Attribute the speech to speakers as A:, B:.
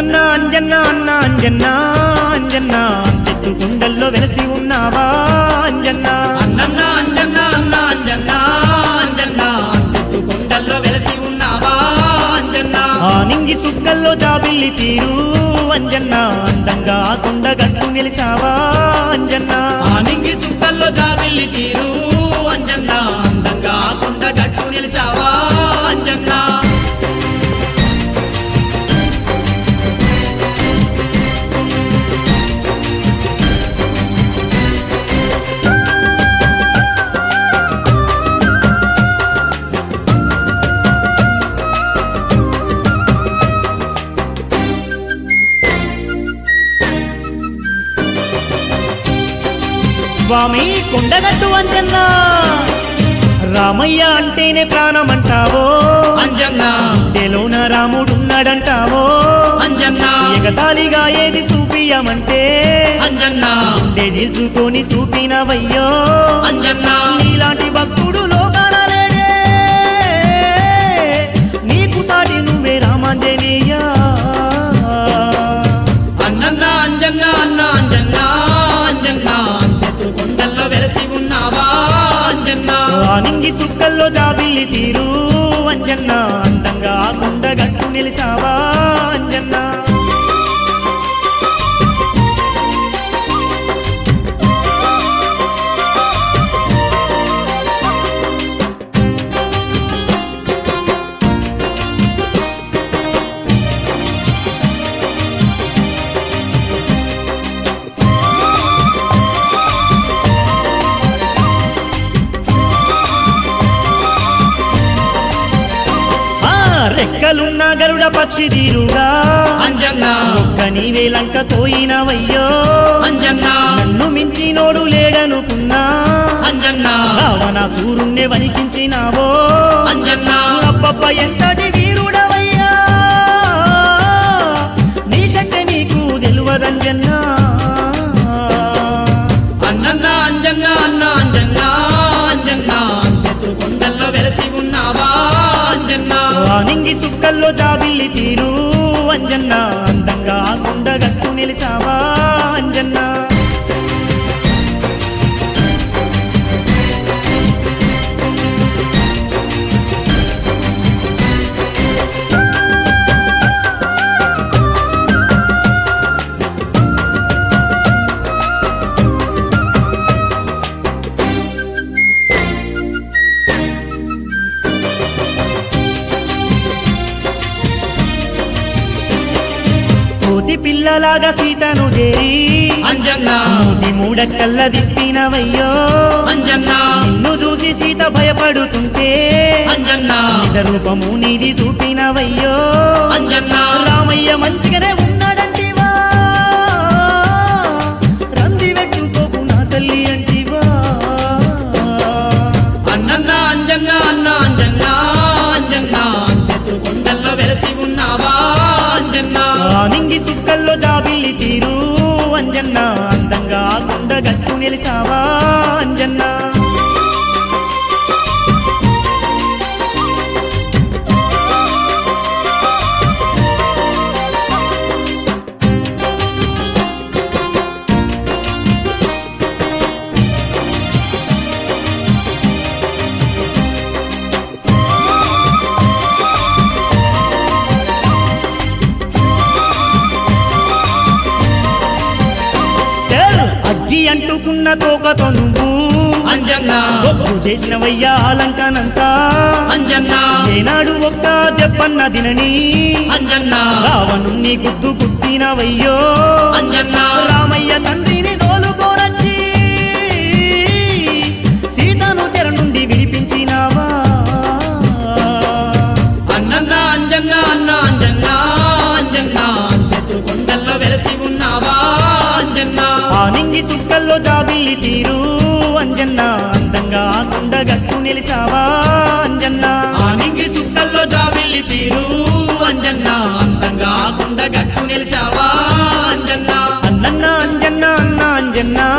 A: అన్నన్న అంజన్న అన్న అంజన్న అంజన్న చెట్టు గుండెల్లో వెలసి ఉన్నావా అంజన్న
B: అన్నన్న అంజన్న అన్న అంజన్న అంజన్న చెట్టు కొండల్లో వెలసి ఉన్నావా అంజన్న
A: ఆ నింగి సుక్కల్లో జాబిల్లి తీరు అంజన్న అందంగా ఆ కొండ గట్టు నిలిసావా అంజన్న
B: ఆ నింగి సుక్కల్లో జాబిల్లి తీరు అంజన్న అందంగా కొండ గట్టు నిలిచావా అంజన్న
A: స్వామి కొండగట్టు అంజన్న రామయ్య అంటేనే ప్రాణమంటావో
B: అంజన్న
A: తెలోన రాముడున్నాడంటావో
B: అంజన్న
A: ఎగతాళిగా ఏది చూపియమంటే
B: అంజన్న
A: తెజిల్చుకొని చూపినవయ్యో
B: అంజన్న
A: నీలాంటి భక్తుడు లోకాల లేడే నీకు సాటి నువ్వే రామాంజనేయ
B: అన్నన్న అంజన్న అన్న అంజన్న అంజన్న చెట్టు కొండల్లో వెలసి ఉన్నావా అంజన్న
A: ఆ నింగి సుక్కల్లో జాబిల్లి తీరు అంజన్న అందంగా ఆ కొండ గట్టు నిలిసావా అంజన్న ఆ రెక్కలున్న గరుడ పక్షి తీరుగా
B: అంజన్న
A: ఒక్క నీవే లంక తోయినవయ్యో
B: అంజన్న
A: నన్ను మించినోడు లేడనుకున్నా
B: అంజన్న
A: రావణ సూరుణ్ణి వణికించినావో
B: అంజన్న
A: అబ్బబ్బ ఎంతటి వీరుడవయ్యా నీ శక్తి నీకు తెలువదంజన్నా
B: అన్నన్న అంజన్న అన్న అంజన్న అంజన్న చెట్టు కొండల్లో వెలసి ఉన్నావా అంజన్న
A: ఆ నింగి సుక్కల్లో జాబిల్లి తీరు అంజన్న అందంగా ఆ కొండ గట్టు నిలిసావా అంజన్నా కోతి పిల్లలాగా సీతను చేరి
B: అంజన్న
A: మూతి మూడక్కల్ల దిప్పినవయ్యో
B: అంజన్న
A: నిన్ను చూసి సీత భయపడుతుంటే
B: అంజన్న
A: నిజ రూపము నీది చూపినవయ్యో
B: అంజన్న
A: రామయ్య మంచిగానే ఉన్నాడంటివా రంది పెట్టుకోకు నా తల్లి అంటివా
B: అన్నన్న అంజన్న అన్న అంజన్న అంజన్న చెట్టు కొండల్లో వెలసి ఉన్నావా అంజన్న
A: ఆ నింగి సుక్కల్లో జాబిల్లి తీరు అంజన్న అందంగా ఆ కొండ గట్టు నిలిసావా అంజన్న చల్ అగ్గి అంటుకున్న తోకతో నువ్వు
B: అంజన్న
A: ఒప్పు చేసినవయ్యా లంకనంతా
B: అంజన్న
A: ఏనాడు ఒక్క దెబ్బన్న దినని
B: అంజన్న
A: రావణుణ్ణి గుద్దు గుద్దినవయ్యో
B: అంజన్న
A: రామయ్య తండ్రిని తోలుకోరచ్చి సీతను చెర నుండి విడిపించినావా
B: అన్నన్న అంజన్న అన్న అంజన్న అంజన్న చెట్టు కొండల్లో వెలసి ఉన్నావా అంజన్న
A: ఆ నింగి సుక్కల్లో జాబిల్లి తీరు అంజన్న అందంగా ఆ కొండ గట్టు నిలిసావా అంజన్న
B: ఆ నింగి సుక్కల్లో జాబిల్లి తీరు అంజన్న అందంగా కొండ గట్టు నిలిచావా అంజన్న
A: అన్నన్న అంజన్న అన్న అంజన్న